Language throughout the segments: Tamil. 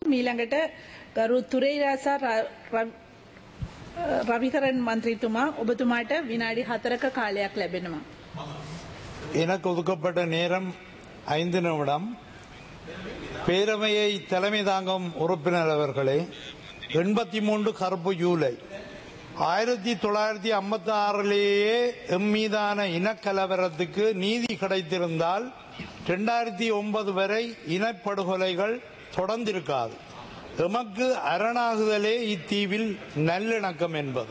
මීළඟට ගරු තුරේරාසා ර- ර- රවිකරන් මන්ත්‍රීතුමා ඔබතුමාට විනාඩි හතරක කාලයක් ලැබෙනවා. எனக்கு ஒதுக்கப்பட்ட நேரம் ஐந்து நிமிடம் பேரவையை தலைமை தாங்கும் உறுப்பினர் அவர்களே எண்பத்தி மூன்று கருப்பு ஜூலை ஆயிரத்தி தொள்ளாயிரத்தி ஐம்பத்தி ஆறிலேயே எம் மீதான இனக்கலவரத்துக்கு நீதி கிடைத்திருந்தால் இரண்டாயிரத்தி ஒன்பது வரை இனப்படுகொலைகள் தொடர்ந்திருக்காது எமக்கு அரணாகுதலே இத்தீவில் நல்லிணக்கம் என்பது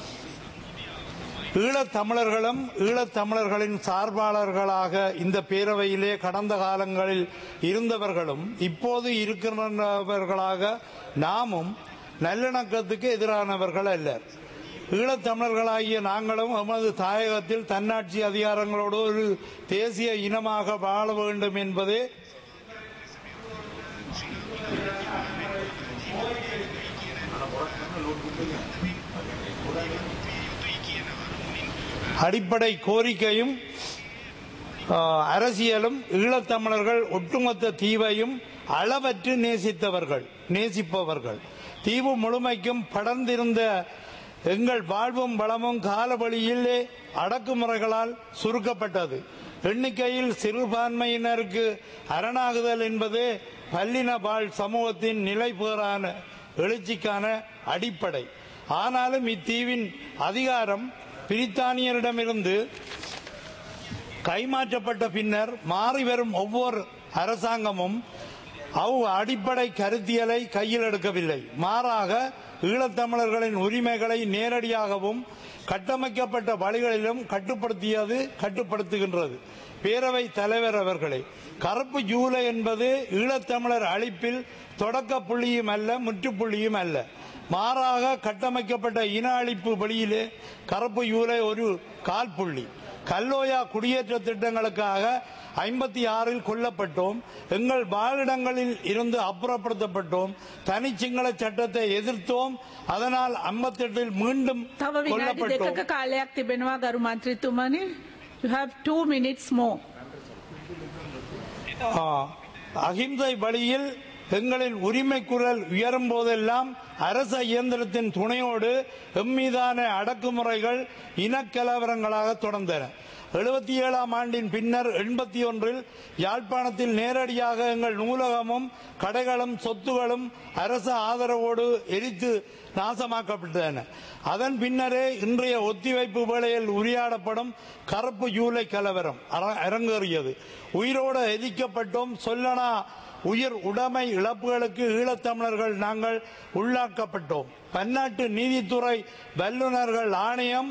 ஈழத் தமிழர்களும் ஈழத் தமிழர்களின் சார்பாளர்களாக இந்த பேரவையிலே கடந்த காலங்களில் இருந்தவர்களும் இப்போது இருக்கின்றவர்களாக நாமும் நல்லிணக்கத்துக்கு எதிரானவர்கள் அல்ல ஈழத் தமிழர்களாகிய நாங்களும் எமது தாயகத்தில் தன்னாட்சி அதிகாரங்களோடு ஒரு தேசிய இனமாக வாழ வேண்டும் என்பதே அடிப்படை கோரிக்கையும் ஆ, அரசியலும் ஈழத்தமிழர்கள் ஒட்டுமொத்த தீவையும் அளவற்று நேசித்தவர்கள் நேசிப்பவர்கள் தீவு முழுமைக்கும் படர்ந்திருந்த எங்கள் வாழ்வும் வளமும் காலவழியிலே அடக்குமுறைகளால் சுருக்கப்பட்டது எண்ணிக்கையில் சிறுபான்மையினருக்கு அரணாகுதல் என்பது பல்லின வாழ் சமூகத்தின் நிலைபேறான எழுச்சிக்கான அடிப்படை ஆனாலும் இத்தீவின் அதிகாரம் பிரித்தானியரிடமிருந்து கைமாற்றப்பட்ட பின்னர் மாறி வரும் ஒவ்வொரு அரசாங்கமும் அவ் அடிப்படை கருத்தியலை கையில் எடுக்கவில்லை மாறாக ஈழத்தமிழர்களின் உரிமைகளை நேரடியாகவும் கட்டமைக்கப்பட்ட வழிகளிலும் கட்டுப்படுத்தியது கட்டுப்படுத்துகின்றது பேரவை தலைவர் அவர்களே கருப்பு ஜூலை என்பது ஈழத்தமிழர் அழிப்பில் தொடக்க புள்ளியும் அல்ல முற்றுப்புள்ளியும் அல்ல மாறாக கட்டமைக்கப்பட்ட இன அழிப்பு வழியிலே கருப்பு ஜூலை ஒரு கால்புள்ளி கல்லோயா குடியேற்ற திட்டங்களுக்காக ஐம்பத்தி ஆறில் கொல்லப்பட்டோம் எங்கள் வாழிடங்களில் இருந்து அப்புறப்படுத்தப்பட்டோம் தனி சிங்கள சட்டத்தை எதிர்த்தோம் அதனால் 58 இல் மீண்டும் තව විනාඩි கொல்லப்பட்டோம் දෙකක කාලයක් තිබෙනවා ගරු මන්ත්‍රීතුමනි. You have two minutes more. ஆ, அகிம்சை வழியில் எங்களின் உரிமை குரல் உயரும் போதெல்லாம் அரச இயந்திரத்தின் துணையோடு எம்மீதான அடக்குமுறைகள் இனக்கலவரங்களாக தொடர்ந்தன எழுபத்தி ஏழாம் ஆண்டின் பின்னர் எண்பத்தி ஒன்றில் யாழ்ப்பாணத்தில் நேரடியாக எங்கள் நூலகமும் கடைகளும் சொத்துகளும் அரச ஆதரவோடு எரித்து நாசமாக்கப்பட்டன அதன் பின்னரே இன்றைய ஒத்திவைப்பு வேளையில் உரையாடப்படும் கருப்பு ஜூலை கலவரம் அர- அரங்கேறியது உயிரோடு எரிக்கப்பட்டோம் சொல்லனா உயிர் உடைமை இழப்புகளுக்கு ஈழத்தமிழர்கள் நாங்கள் உள்ளாக்கப்பட்டோம் பன்னாட்டு நீதித்துறை வல்லுநர்கள் ஆணையம்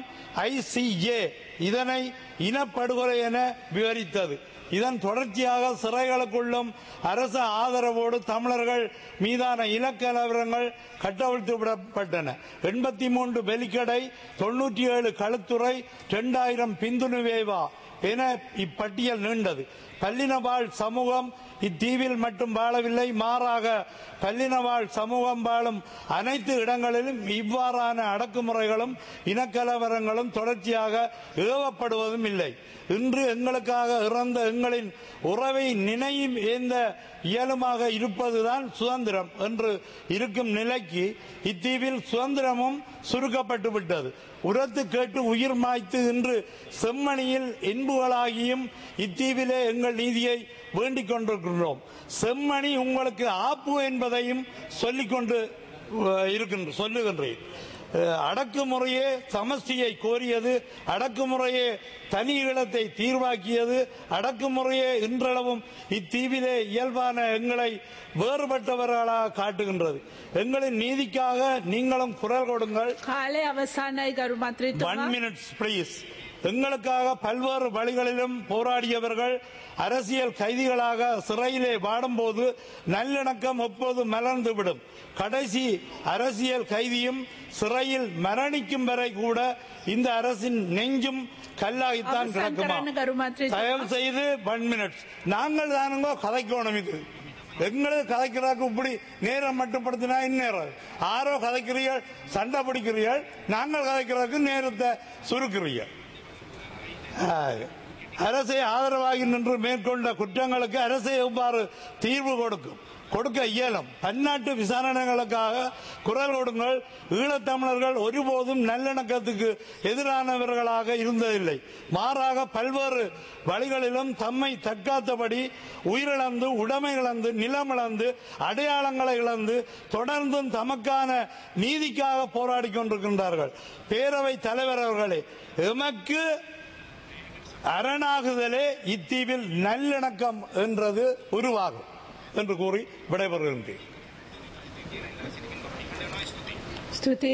ஐசிஜே இதனை இனப்படுகொலை என விவரித்தது இதன் தொடர்ச்சியாக சிறைகளுக்குள்ளும் அரச ஆதரவோடு தமிழர்கள் மீதான இலக்கலவரங்கள் கட்டவிழ்த்து விடப்பட்டன எண்பத்தி மூன்று வெலிக்கடை தொன்னூற்றி ஏழு களுத்துறை இரண்டாயிரம் பிந்துணுவேவா என இப்பட்டியல் நீண்டது பல்லினவாழ் சமூகம் இத்தீவில் மட்டும் வாழவில்லை மாறாக பல்லினவாழ் சமூகம் வாழும் அனைத்து இடங்களிலும் இவ்வாறான அடக்குமுறைகளும் இனக்கலவரங்களும் தொடர்ச்சியாக ஏவப்படுவதும் இல்லை இன்று எங்களுக்காக இறந்த எங்களின் உறவை நினையும் ஏந்த இயலுமாக இருப்பதுதான் சுதந்திரம் என்று இருக்கும் நிலைக்கு இத்தீவில் சுதந்திரமும் சுருக்கப்பட்டு விட்டது உரத்து கேட்டு உயிர் மாய்த்து இன்று செம்மணியில் என்புகளாகியும் இத்தீவிலே எங்கள் நீதியை வேண்டிக் கொண்டிருக்கின்றோம் செம்மணி உங்களுக்கு ஆப்பு என்பதையும் சொல்லிக் கொண்டு அஹ், இருக்கின்ற சொல்லுகின்றேன் அஹ், அடக்குமுறையே சமஷ்டியை கோரியது அடக்குமுறையே தனி ஈழத்தை தீர்வாக்கியது அடக்குமுறையே இன்றளவும் இத்தீவிலே இயல்பான எங்களை வேறுபட்டவர்களாக காட்டுகின்றது எங்களின் நீதிக்காக நீங்களும் குரல் கொடுங்கள் කාලය අවසානයි ගරු ஒன் මන්ත්‍රීතුමා. மினிட்ஸ் ப்ளீஸ் எங்களுக்காக பல்வேறு வழிகளிலும் போராடியவர்கள் அரசியல் கைதிகளாக சிறையிலே வாடும்போது நல்லிணக்கம் எப்போது மலர்ந்துவிடும் கடைசி அரசியல் கைதியும் சிறையில் மரணிக்கும் வரை கூட இந்த அரசின் நெஞ்சும் கல்லாகித்தான் අවසන් கிடக்குமா කරන්න ගරු මන්ත්‍රීතුමා. தயவு செய்து ஒன் மினிட்ஸ் நாங்கள் தானுங்க கதைக்கணும் இது எங்களுக்கு கதைக்கிறாக்கு இப்படி நேரம் மட்டுப்படுத்தினா இந்நேரம் ஆரோ கதைக்கிறீர்கள் சண்டை பிடிக்கிறீர்கள் நாங்கள் கதைக்கிறதுக்கு நேரத்தை சுருக்கிறீர்கள் ஆஹ், அரசை ஆதரவாகி நின்று மேற்கொண்ட குற்றங்களுக்கு அரசை எவ்வாறு தீர்வு கொடுக்கும் கொடுக்க இயலும் பன்னாட்டு விசாரணைகளுக்காக குரல் கொடுங்கள் ஈழத்தமிழர்கள் ஒருபோதும் நல்லிணக்கத்துக்கு எதிரானவர்களாக இருந்ததில்லை மாறாக பல்வேறு வழிகளிலும் தம்மை தற்காத்தபடி உயிரிழந்து உடைமை இழந்து நிலம் இழந்து அடையாளங்களை இழந்து தொடர்ந்தும் தமக்கான நீதிக்காக போராடி கொண்டிருக்கின்றார்கள் பேரவை தலைவர் அவர்களே எமக்கு அரணாகுதலே இத்தீவில் நல்லிணக்கம் என்றது உருவாகும் என்று கூறி விடைபெறுகின்றேன் ස්තුතියි